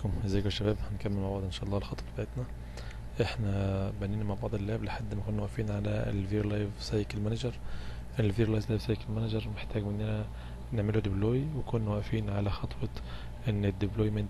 عليكم ازيكم يا شباب هنكمل مع بعض ان شاء الله الخطوه بتاعتنا احنا بنينا مع بعض اللاب لحد ما كنا واقفين على الفير لايف سايكل مانجر الفير لايف سايكل مانجر محتاج مننا نعمله ديبلوي وكنا واقفين على خطوه ان الديبلويمنت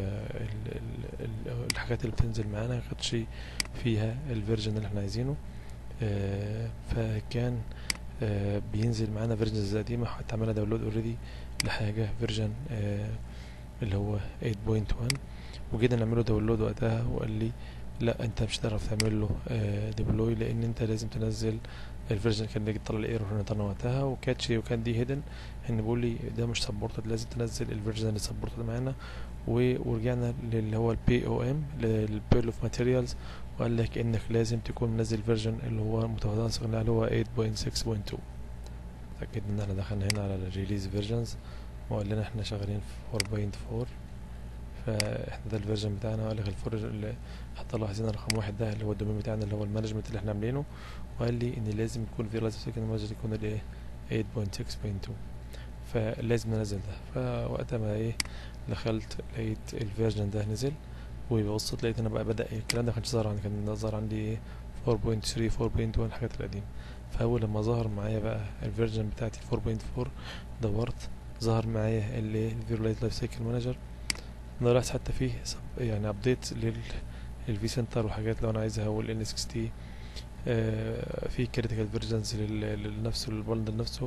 الحاجات اللي بتنزل معانا ما كانتش فيها الفيرجن اللي احنا عايزينه آه، فكان آه، بينزل معانا فيرجنز قديمه حتى عملنا داونلود اوريدي لحاجه فيرجن اللي هو 8.1 وجينا نعمله داونلود وقتها وقال لي لا انت مش هتعرف تعمل له ديبلوي لان انت لازم تنزل الفيرجن كان بيجي طلع الايرور اللي طلعنا وقتها وكاتش وكان دي هيدن ان بيقول لي ده مش سبورتد لازم تنزل الفيرجن اللي سبورتد معانا و- ورجعنا للي هو البي او ام للبيرل اوف ماتيريالز وقال لك انك لازم تكون منزل فيرجن اللي هو متوسط اللي هو 8.6.2 اتاكد ان احنا دخلنا هنا على الريليز فيرجنز وقال لنا احنا شغالين في 4.4 فاحنا ده الفيرجن بتاعنا وقال لك الفرج اللي حتى لاحظين رقم واحد ده اللي هو الدومين بتاعنا اللي هو المانجمنت اللي احنا عاملينه وقال لي ان لازم يكون في لايز سيكند مانجر يكون الايه 8.6.2 فلازم ننزل ده فوقتها ما ايه دخلت لقيت الفيرجن ده نزل وبصيت لقيت انا بقى بدا إيه الكلام ده ما كانش ظاهر عندي كان ظاهر عندي ايه 4.3 4.1 الحاجات القديمه فاول لما ظهر معايا بقى الفيرجن بتاعتي 4.4 دورت ظهر معايا اللي الفيرلايز لايف سايكل مانجر انا لاحظ حتى فيه sub- يعني ابديت لل الفي سنتر وحاجات لو انا عايزها والان 6 تي في كريتيكال فيرجنز لنفسه للبندل نفسه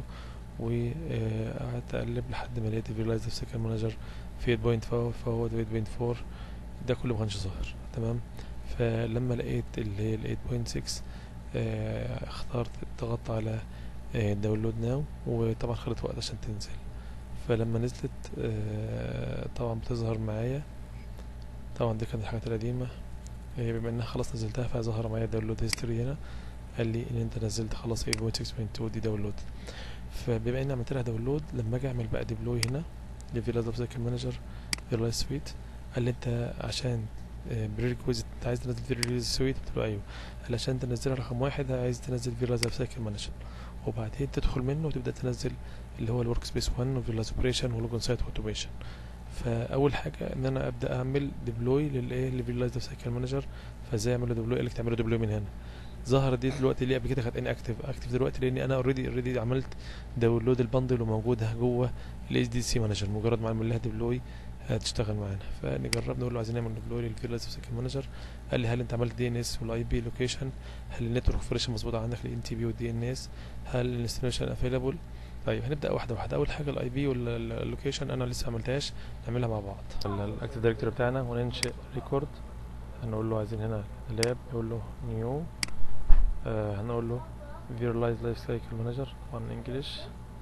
وقعدت اقلب لحد ما لقيت الفيرلايز لايف سايكل مانجر في 8.4 فهو 8.4 ده كله ما كانش ظاهر تمام فلما لقيت اللي هي ال 8.6 آه، اخترت ضغطت على داونلود ناو وطبعا خدت وقت عشان تنزل فلما نزلت آه، طبعا بتظهر معايا طبعا دي كانت الحاجات القديمة آه، بما انها خلاص نزلتها فظهر معايا داونلود هيستوري هنا قال لي ان انت نزلت خلاص 8.6.2 دي داونلود فبما اني عملت لها داونلود لما اجي اعمل بقى ديبلوي هنا لفيلاز اوف سايكل مانجر فيلاز سويت قال لي انت عشان بريكويزيت انت عايز تنزل فيلاز سويت قلت له ايوه قال عشان تنزلها رقم واحد عايز تنزل فيلاز اوف سايكل مانجر وبعدين تدخل منه وتبدا تنزل اللي هو الورك سبيس 1 وفيلاز اوبريشن ولوجن سايت اوتوميشن فاول حاجه ان انا ابدا اعمل ديبلوي للايه لفيلاز اوف سايكل مانجر فازاي اعمل له ديبلوي قال لك تعمله ديبلوي من هنا ظهر دي دلوقتي ليه قبل كده كانت ان اكتف اكتف دلوقتي لاني انا اوريدي اوريدي عملت داونلود البندل وموجوده جوه الاس دي سي مانجر مجرد ما اعمل لها ديبلوي هتشتغل معانا فنجرب نقول له عايزين نعمل ديبلوي للفيلاز اوف سايكل مانجر قال لي هل انت عملت دي ان اس والاي بي لوكيشن هل النتورك اوبريشن مظبوطه عندك الان تي بي والدي ان اس هل الانستليشن افيلابل طيب هنبدا واحده واحده اول حاجه الاي بي واللوكيشن انا لسه ما عملتهاش نعملها مع بعض الاكتيف دايركتوري بتاعنا وننشئ ريكورد هنقول له عايزين هنا لاب نقول له نيو آه هنقول له فيرلايز لايف سايكل مانجر طبعا انجلش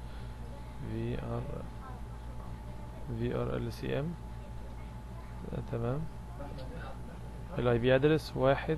في ار في ار ال سي ام تمام الاي بي ادرس واحد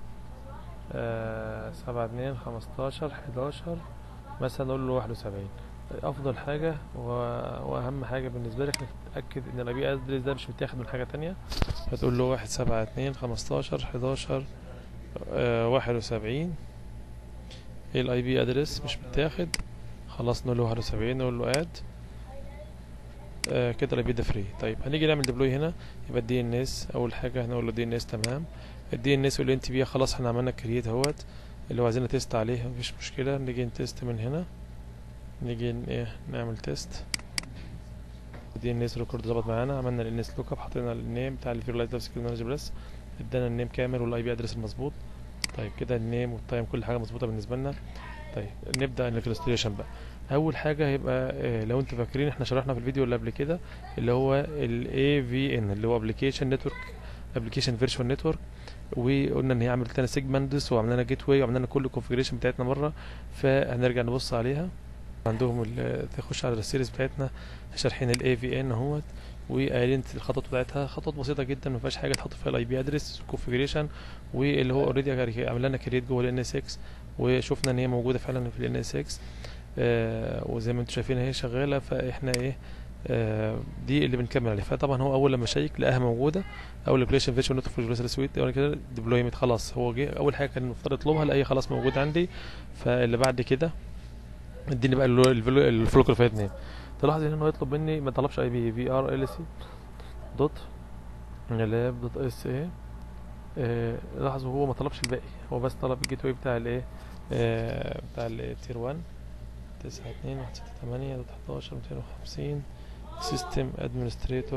آه سبعة اتنين خمستاشر حداشر مثلا نقول له واحد وسبعين افضل حاجة و- واهم حاجة بالنسبة لك انك تتأكد ان الاي بي ادرس ده مش متاخد من حاجة تانية فتقول له واحد سبعة اتنين خمستاشر حداشر آه واحد وسبعين الاي بي ادرس مش متاخد خلاص نقول له واحد وسبعين نقول له اد آه كده الاي بي ده فري طيب هنيجي نعمل ديبلوي هنا يبقى الدي ان اس اول حاجه هنقول له دي ان اس تمام الدي ان اس والان تي بي خلاص احنا عملنا كرييت اهوت اللي هو عايزين تيست عليه مفيش مشكله نيجي نتست من هنا نيجي ن- ايه نعمل تيست الدي ان اس ريكورد ظبط معانا عملنا الان اس لوك اب حطينا النيم بتاع الفيرلايز لايف سكيل مانجر بلس ادانا النيم كامل والاي بي ادرس المظبوط طيب كده النيم والتايم كل حاجه مظبوطه بالنسبه لنا طيب نبدا الانستليشن بقى اول حاجه هيبقى آه، لو انتوا فاكرين احنا شرحنا في الفيديو اللي قبل كده اللي هو ال AVN اللي هو ابلكيشن نتورك ابلكيشن فيرتشوال نتورك وقلنا ان هي عملت لنا سيجمنتس وعملنا لنا جيت واي وعملنا لنا كل الكونفجريشن بتاعتنا مره فهنرجع نبص عليها عندهم ال- تخش على السيريز بتاعتنا شارحين الاي في ان اهوت وقايلين الخطوات بتاعتها خطوات بسيطه جدا ما فيهاش حاجه تحط فيها الاي بي ادرس كونفجريشن واللي هو اوريدي عمل لنا كريت جوه الان اس 6 وشفنا ان هي موجوده فعلا في الان اس 6 آه وزي ما انتم شايفين هي شغاله فاحنا ايه آه دي اللي بنكمل عليها فطبعا هو اول لما شيك لقاها موجوده اول ابلكيشن فيرتشوال نتورك فيرتشوال سويت اول كده ديبلويمنت خلاص هو جه اول حاجه كان المفترض يطلبها لقى خلاص موجود عندي فاللي بعد كده اديني بقى الفلوك فايت نيم تلاحظ ان هو يطلب مني ما طلبش اي بي في ار ال سي دوت لاب دوت اس ايه آه، لاحظوا هو ما طلبش الباقي هو بس طلب الجيت واي بتاع الايه آه، بتاع التير 1 تسعة اتنين واحد ستة تمانية دوت حداشر ميتين وخمسين سيستم ادمنستريتور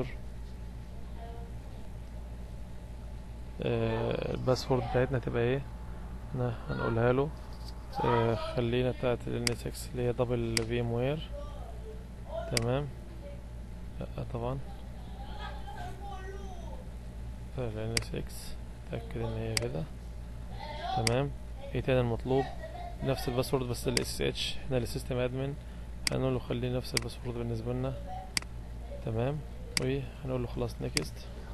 الباسورد بتاعتنا تبقى ايه احنا هنقولها له آه، خلينا بتاعت ال NSX اللي هي دبل في ام وير تمام لا طبعا ال NSX اتأكد ان هي كده تمام ايه تاني المطلوب نفس الباسورد بس ال SSH احنا السيستم ادمن هنقول له خليه نفس الباسورد بالنسبة لنا تمام وهنقول له خلاص نيكست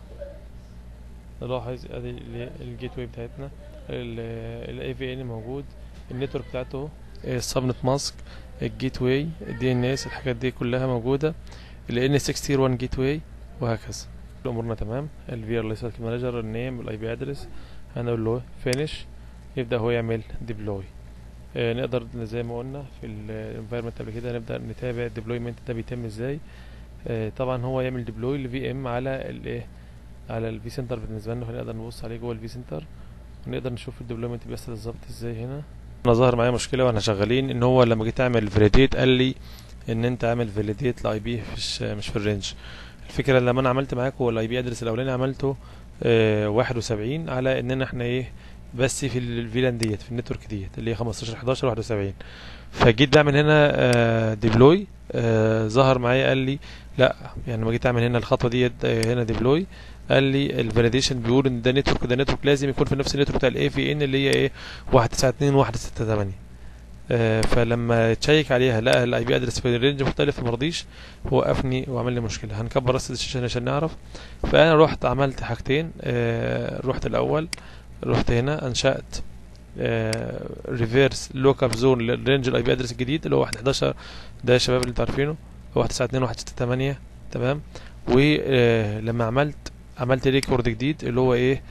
نلاحظ ادي ال- الجيت واي بتاعتنا الاي في ان موجود النتورك بتاعته السبنت ماسك الجيت واي الدي ان اس الحاجات دي كلها موجوده ال ان 6 تير 1 جيت واي وهكذا امورنا تمام الفي ار لايسنس مانجر النيم والاي بي ادرس هنقول له فينيش يبدا هو يعمل ديبلوي آه نقدر زي ما قلنا في الانفايرمنت قبل كده نبدا نتابع الديبلويمنت ده بيتم ازاي آه طبعا هو يعمل ديبلوي للفي ام على الايه على الفي سنتر بالنسبه لنا فنقدر نبص عليه جوه الفي سنتر ونقدر نشوف الديبلويمنت بيحصل بالظبط ازاي هنا انا ظهر معايا مشكله واحنا شغالين ان هو لما جيت اعمل فاليديت قال لي ان انت عامل فاليديت لاي بي مش مش في الرينج الفكره لما انا عملت معاكم الاي بي ادرس الاولاني عملته آه 71 على اننا احنا ايه بس في الفيلان ديت في النتورك ديت اللي هي 15 11 71 فجيت بعمل هنا آه ديبلوي آه ظهر معايا قال لي لا يعني لما جيت اعمل هنا الخطوه ديت آه هنا ديبلوي قال لي الفاليديشن بيقول ان ده نتورك وده نتورك لازم يكون في نفس النتورك بتاع الاي في ان اللي هي ايه 192 168 آه فلما تشيك عليها لقى الاي بي ادرس في رينج مختلف ما رضيش وقفني وعمل لي مشكله هنكبر بس الشاشه عشان نعرف فانا رحت عملت حاجتين آه رحت الاول رحت هنا انشات ريفيرس لوك اب زون للرينج الاي بي ادرس الجديد اللي هو 111 ده يا شباب اللي انتوا عارفينه 192 168 تمام ولما عملت عملت ريكورد جديد اللي هو ايه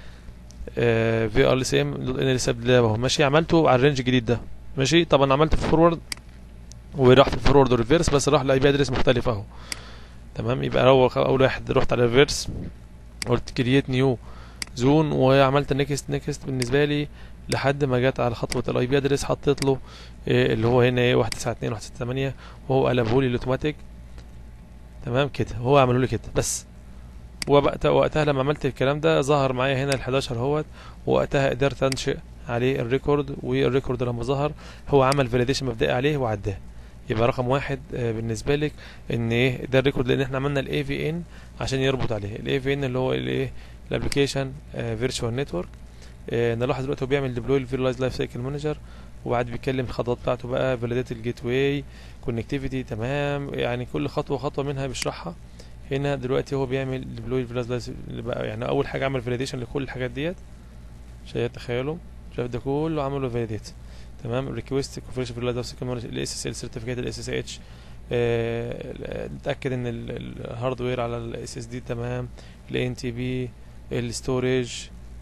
في ار اس ام ان لسه اهو ماشي عملته على الرينج الجديد ده ماشي طبعا عملت في فورورد وراح في الفورورد والريفيرس بس راح لاي بي ادرس مختلف اهو تمام يبقى اول اول واحد رحت على الريفيرس قلت كرييت نيو زون وعملت نيكست نيكست بالنسبه لي لحد ما جت على خطوه الاي بي ادرس حطيت له إيه اللي هو هنا ايه 192 168 وهو قلبه لي الاوتوماتيك تمام كده هو عمله لي كده بس ووقتها وقتها لما عملت الكلام ده ظهر معايا هنا ال 11 اهوت وقتها قدرت انشئ عليه الريكورد والريكورد لما ظهر هو عمل فاليديشن مبدئي عليه وعداه يبقى رقم واحد آه، بالنسبه لك ان ايه ده الريكورد لان احنا عملنا الاي في ان عشان يربط عليه الاي في ان اللي هو الايه الابلكيشن فيرتشوال نتورك نلاحظ دلوقتي هو بيعمل ديبلوي الفيرلايز لايف سايكل مانجر وبعد بيتكلم الخطوات بتاعته بقى فاليديت الجيت واي كونكتيفيتي تمام يعني كل خطوه خطوه منها بيشرحها هنا دلوقتي هو بيعمل ديبلوي الفيرلايز بقى يعني اول حاجه عمل فاليديشن لكل الحاجات ديت شايف تخيلوا شايف ده كله عمله فاليديت تمام ريكويست كونفيجريشن فيرلايز لايف سايكل مانجر الاس اس ال سيرتيفيكات الاس اس اتش نتاكد ان الهاردوير على الاس اس دي تمام الان تي بي الستورج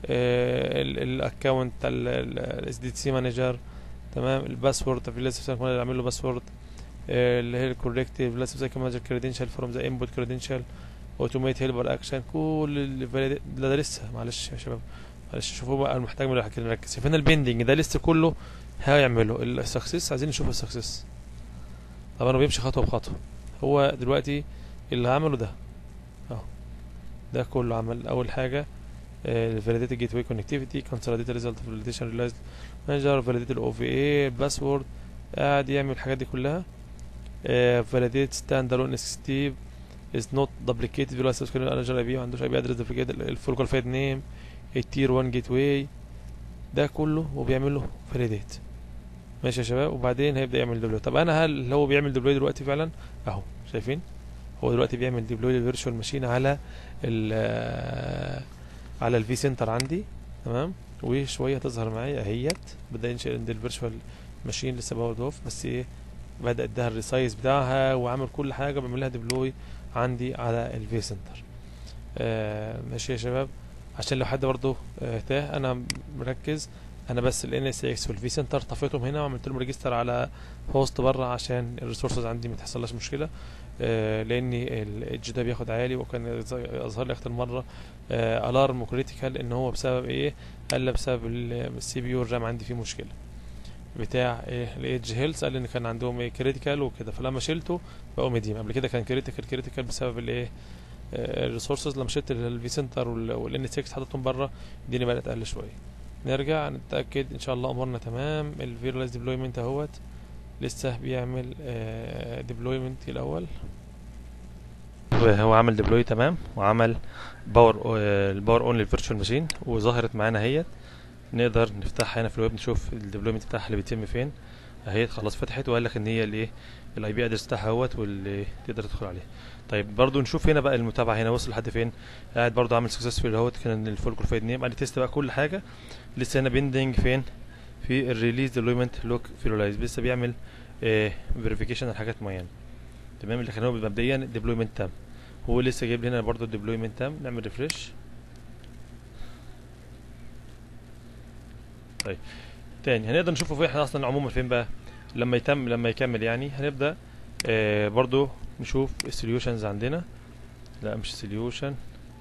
الاكونت الاس دي سي مانجر تمام الباسورد في لسه سايكل مانجر اعمل له باسورد اللي هي الكوركتيف لسه سايكل مانجر كريدنشال فروم ذا انبوت كريدنشال اوتوميت هيلبر اكشن كل اللي فاليد- لا ده لسه معلش يا شباب معلش شوفوا بقى المحتاج من الحكي نركز شايفين البيندنج ده لسه كله هيعمله السكسس عايزين نشوف السكسس طبعا هو بيمشي خطوه بخطوه هو دلوقتي اللي عمله ده اهو ده كله عمل اول حاجه الفاليديت جيت واي كونكتيفيتي كونسوليديت ريزلت فاليديشن ريلايز مانجر فاليديت الاو في اي الباسورد قاعد يعمل الحاجات دي كلها فاليديت ستاند الون ستيف از نوت دبليكيتد فيلا سبسكريبشن مانجر اي بي ما عندوش اي بي ادرس دبليكيت الفول كواليفايد نيم التير 1 جيت واي ده كله وبيعمل له فاليديت ماشي يا شباب وبعدين هيبدا يعمل ديبلوي طب انا هل هو بيعمل ديبلوي دلوقتي فعلا اهو شايفين هو دلوقتي بيعمل ديبلوي للفيرتشوال ماشين على ال على الفي سنتر عندي تمام وشويه تظهر معايا اهيت بدا ينشئ عند الفيرتشوال ماشين لسه باورد اوف بس ايه بدا اداها الريسايز بتاعها وعمل كل حاجه بعمل لها ديبلوي عندي على الفي سنتر آه ماشي يا شباب عشان لو حد برضه آه تاه انا مركز انا بس ال اس اكس والفي سنتر طفيتهم هنا وعملت لهم ريجستر على هوست بره عشان الريسورسز عندي ما تحصلهاش مشكله آه لان الايدج ده بياخد عالي وكان اظهر لي اكتر مره آه الارم وكريتيكال ان هو بسبب ايه قال لي بسبب السي بي يو الرام عندي فيه مشكله بتاع ايه الايدج هيلث قال لي ان كان عندهم ايه كريتيكال وكده فلما شلته بقوا ميديم قبل كده كان كريتيكال كريتيكال بسبب الايه الريسورسز لما شلت الفي سنتر والان 6 حطيتهم بره الدنيا بدات اقل شويه نرجع نتاكد ان شاء الله امورنا تمام الفيرلايز ديبلويمنت اهوت لسه بيعمل ديبلويمنت الاول هو عمل ديبلوي تمام وعمل باور الباور اون للفيرتشوال ماشين وظهرت معانا اهيت نقدر نفتحها هنا في الويب نشوف الديبلويمنت بتاعها اللي بيتم فين اهي خلاص فتحت وقال لك ان هي الايه الاي بي ادرس بتاعها اهوت واللي تقدر تدخل عليه طيب برضو نشوف هنا بقى المتابعه هنا وصل لحد فين قاعد برضو عامل سكسسفول اهوت كان الفول كونفايد نيم قال لي تيست بقى كل حاجه لسه هنا بيندنج فين في الريليز ديبلويمنت لوك فيرولايز لسه بيعمل فيريفيكيشن على حاجات معينه تمام اللي كان هو مبدئيا ديبلويمنت تام هو لسه جايب لي هنا برضو الديبلويمنت تام نعمل ريفرش طيب تاني هنقدر نشوفه فين احنا اصلا عموما فين بقى لما يتم لما يكمل يعني هنبدا آه برضو نشوف السوليوشنز عندنا لا مش سوليوشن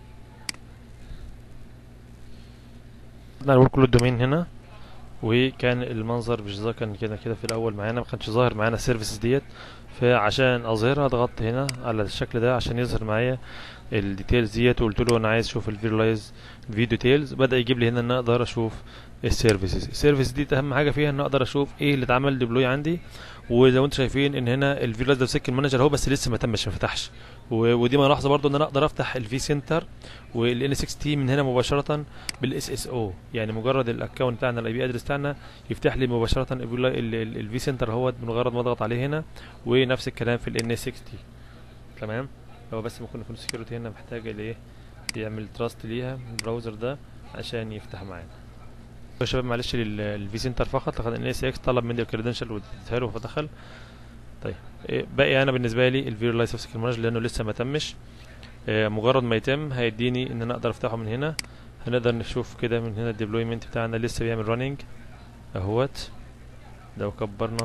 نقول كل الدومين هنا وكان المنظر مش ظاهر كان كده كده في الاول معانا ما كانش ظاهر معانا السيرفيسز ديت فعشان اظهرها ضغطت هنا على الشكل ده عشان يظهر معايا الديتيلز ديت وقلت له انا عايز اشوف الفيرلايز فيديو ديتيلز بدا يجيب لي هنا ان اقدر اشوف السيرفيسز السيرفيس دي اهم حاجه فيها ان اقدر اشوف ايه اللي اتعمل ديبلوي عندي وزي ما انتم شايفين ان هنا الفيرلايز ده سيكل مانجر هو بس لسه ما تمش ما فتحش ودي ملاحظه برضو ان انا اقدر افتح الفي سنتر والان 6 تي من هنا مباشره بالاس اس او يعني مجرد الاكونت بتاعنا الاي بي ادرس بتاعنا يفتح لي مباشره الفي سنتر هو مجرد ما اضغط عليه هنا ونفس الكلام في الان 6 تي تمام هو بس ممكن يكون السكيورتي هنا محتاج الايه يعمل تراست ليها البراوزر ده عشان يفتح معانا يا شباب معلش الفي سنتر فقط لقد ان اس اكس طلب مني الكريدنشال واديتها له فدخل طيب إيه باقي انا بالنسبه لي الفيرلايز اوف سكيل مانجر لانه لسه ما تمش إيه مجرد ما يتم هيديني ان انا اقدر افتحه من هنا هنقدر نشوف كده من هنا الديبلويمنت بتاعنا لسه بيعمل راننج اهوت لو كبرنا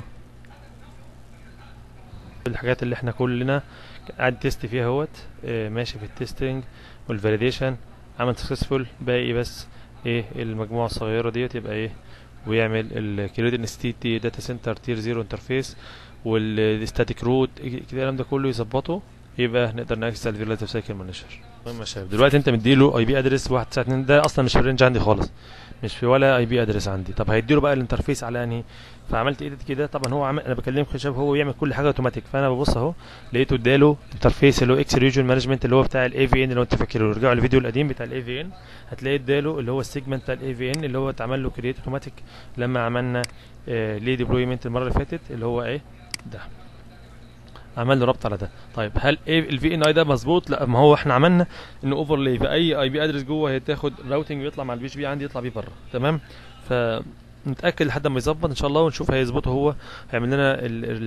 الحاجات اللي احنا كلنا قاعد تيست فيها اهوت إيه ماشي في التستنج والفاليديشن عمل سكسسفول باقي بس ايه المجموعه الصغيره ديت يبقى ايه ويعمل الكريدت انستيت داتا سنتر تير زيرو انترفيس والستاتيك روت الكلام ده كله يظبطه يبقى نقدر ناكسس على الفيرلايز سايكل مانجر المهم يا شباب دلوقتي انت مديله اي بي ادرس 192 ده اصلا مش في الرينج عندي خالص مش في ولا اي بي ادرس عندي طب هيديله بقى الانترفيس على انهي فعملت ايديت كده طبعا هو عمل انا بكلمكم يا شباب هو بيعمل كل حاجه اوتوماتيك فانا ببص اهو لقيته اداله انترفيس اللي هو اكس ريجن مانجمنت اللي هو بتاع الاي في ان لو انت فاكره رجعوا الفيديو القديم بتاع الاي في ان هتلاقي اداله اللي هو السيجمنت بتاع الاي في ان اللي هو اتعمل له كرييت اوتوماتيك لما عملنا آه ليه ديبلويمنت المره اللي فاتت اللي هو ايه ده عمل له ربط على ده طيب هل ايه الفي ان اي ده مظبوط لا ما هو احنا عملنا ان اوفرلاي في اي اي بي ادرس جوه هتاخد راوتنج ويطلع مع البي اتش بي عندي يطلع بيه بره تمام فنتاكد لحد ما يظبط ان شاء الله ونشوف هيظبطه هو هيعمل لنا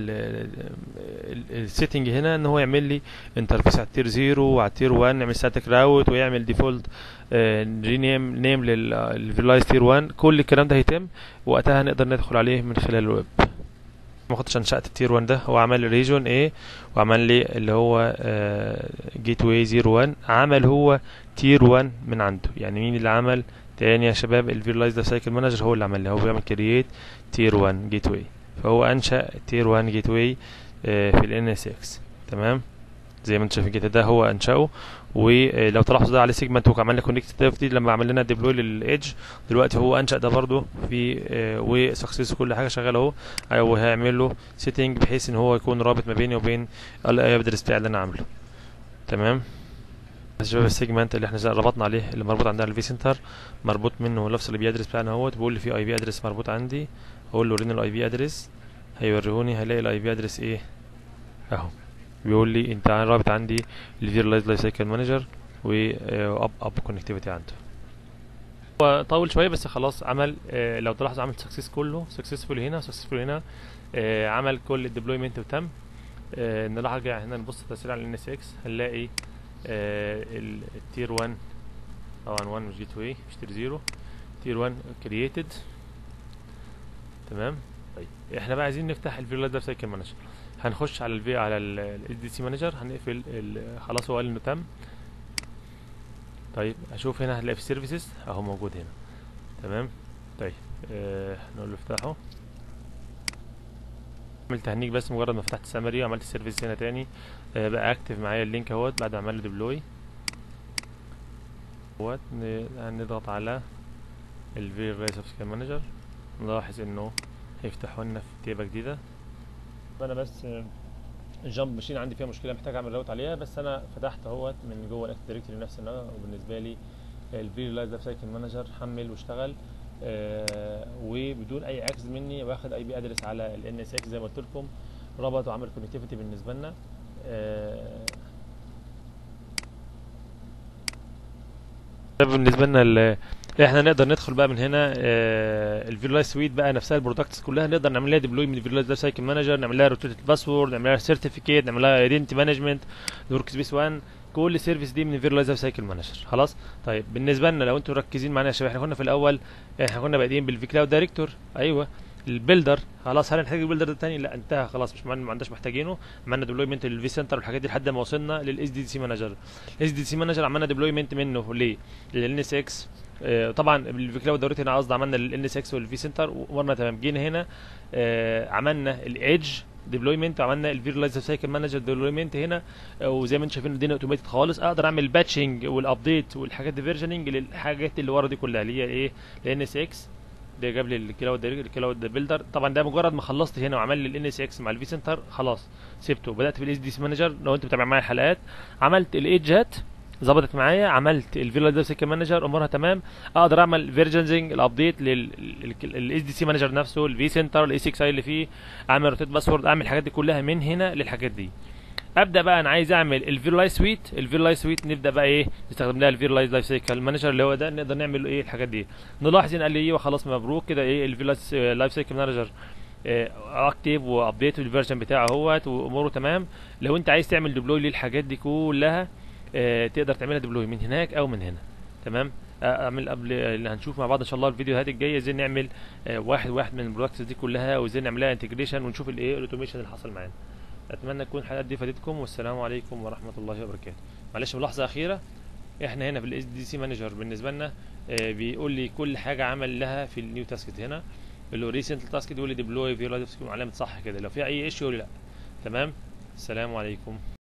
السيتنج هنا ان هو يعمل لي انترفيس على التير 0 وعلى التير 1 يعمل ستاتيك راوت ويعمل ديفولت رينيم نيم للفيرلايز تير 1 كل الكلام ده هيتم وقتها نقدر ندخل عليه من خلال الويب ما كنتش انشأت التير 1 ده هو عمل لي ريجون ايه وعمل لي اللي هو جيت واي 01 عمل هو تير 1 من عنده يعني مين اللي عمل تاني يا شباب الفيرلايز ده سايكل مانجر هو اللي عمل لي هو بيعمل كرييت تير 1 جيت واي فهو انشأ تير 1 جيت واي في الان اس اكس تمام زي ما انتم شايفين كده ده هو انشأه ولو تلاحظوا ده عليه سيجمنت وعمل لنا كونكتيفيتي لما عمل لنا ديبلوي للايدج دلوقتي هو انشا ده برده في وسكسس كل حاجه شغاله اهو وهيعمل له سيتنج بحيث ان هو يكون رابط ما بيني وبين الاي ادرس بتاعي اللي انا عامله تمام شباب السيجمنت اللي احنا ربطنا عليه اللي مربوط عندنا الفي سنتر مربوط منه نفس الاي بي ادرس بتاعنا اهوت بيقول لي في اي بي ادرس مربوط عندي اقول له وريني الاي بي ادرس هيوريهوني هلاقي الاي بي ادرس ايه اهو بيقول لي انت رابط عندي الفيرلايز لايف سايكل مانجر واب اب كونكتيفيتي عنده هو طول شويه بس خلاص عمل اه لو تلاحظ عمل سكسس كله سكسسفول هنا سكسسفول هنا اه عمل كل الديبلويمنت وتم اه نرجع هنا نبص تسريع على الان اس اكس هنلاقي اه التير 1 طبعا 1 مش جيت واي مش تير 0 تير 1 كرييتد تمام طيب احنا بقى عايزين نفتح الفيرلايز لايف سايكل مانجر هنخش على الفي على الاس دي سي مانجر هنقفل ال- خلاص هو قال انه تم طيب اشوف هنا هتلاقي في السيرفيسز اهو موجود هنا تمام طيب آه نقول له افتحه عملت تهنيك بس مجرد ما فتحت السمري وعملت السيرفيس هنا تاني آه بقى اكتف معايا اللينك اهوت بعد ما عمل له ديبلوي اهوت ن- هنضغط على الفي رايس اوف مانجر نلاحظ انه هيفتحوا لنا في تيبه جديده انا بس الجامب ماشين عندي فيها مشكله محتاج اعمل راوت عليها بس انا فتحت اهوت من جوه الاكتف دايركتوري نفس النوع وبالنسبه لي الفيديو لايف لايف سايكل مانجر حمل واشتغل آه وبدون اي اكسس مني واخد اي بي ادرس على الان اس اكس زي ما قلت لكم ربط وعمل كونكتيفيتي بالنسبه لنا آه ده بالنسبه لنا ال- احنا نقدر ندخل بقى من هنا الفيرلايز سويت بقى نفسها البرودكتس كلها نقدر نعمل لها ديبلوي من الفيرلايز لايف سايكل مانجر نعمل لها روتيتد باسورد نعمل لها سيرتيفيكيت نعمل لها ايدنتي مانجمنت ورك سبيس 1 كل سيرفيس دي من الفيرلايز لايف سايكل مانجر خلاص طيب بالنسبه لنا لو انتم مركزين معانا يا شباب احنا كنا في الاول احنا كنا بادئين بالفي كلاود دايركتور ايوه البيلدر خلاص هل نحتاج البيلدر ده تاني لا انتهى خلاص مش معنا ما عندناش محتاجينه عملنا ديبلويمنت للفي سنتر والحاجات دي لحد ما وصلنا للاس دي سي مانجر الاس دي سي مانجر عملنا ديبلويمنت منه ليه للان اس اكس طبعا الفي كلاود دورتي هنا قصدي عملنا للان اس اكس والفي سنتر وامورنا تمام جينا هنا آه، عملنا الايدج ديبلويمنت وعملنا الفيرلايز سايكل مانجر ديبلويمنت هنا آه، وزي ما انتم شايفين الدنيا اوتوماتيك خالص اقدر اعمل باتشنج والابديت والحاجات دي فيرجننج للحاجات اللي ورا دي كلها اللي هي ايه الان اس اكس ده جاب لي الكلاود الكلاود بيلدر طبعا ده مجرد ما خلصت هنا وعمل لي الان اس اكس مع الفي سنتر خلاص سيبته بدات في الاس دي سي مانجر لو انت متابع معايا الحلقات عملت الايدجات ظبطت معايا عملت الفيلا سيكل مانجر امورها تمام اقدر اعمل فيرجنزنج الابديت للاس دي سي مانجر نفسه الفي سنتر الاي 6 اي اللي فيه اعمل روتيت باسورد اعمل الحاجات دي كلها من هنا للحاجات دي ابدا بقى انا عايز اعمل الفيرلاي سويت الفيرلاي سويت نبدا بقى ايه نستخدم لها الفيرلاي لايف سايكل مانجر اللي هو ده نقدر نعمل ايه الحاجات دي نلاحظ ان قال لي ايوه خلاص مبروك كده ايه الفيرلاي لايف سايكل مانجر اكتيف وابديت الفيرجن بتاعه اهوت واموره تمام لو انت عايز تعمل ديبلوي للحاجات دي كلها آه، تقدر تعملها ديبلوي من هناك او من هنا تمام آه، اعمل قبل اللي هنشوف مع بعض ان شاء الله الفيديوهات الجايه ازاي نعمل آه، واحد واحد من البرودكتس دي كلها وازاي نعملها انتجريشن ونشوف الايه الاوتوميشن اللي حصل معانا اتمنى تكون الحلقات دي فادتكم والسلام عليكم ورحمه الله وبركاته معلش ملاحظه اخيره احنا هنا في الاس دي سي مانجر بالنسبه لنا آه، بيقول لي كل حاجه عمل لها في النيو تاسك هنا اللي هو ريسنت تاسك بيقول لي ديبلوي فيرلايز علامه صح كده لو في اي ايشيو لا تمام السلام عليكم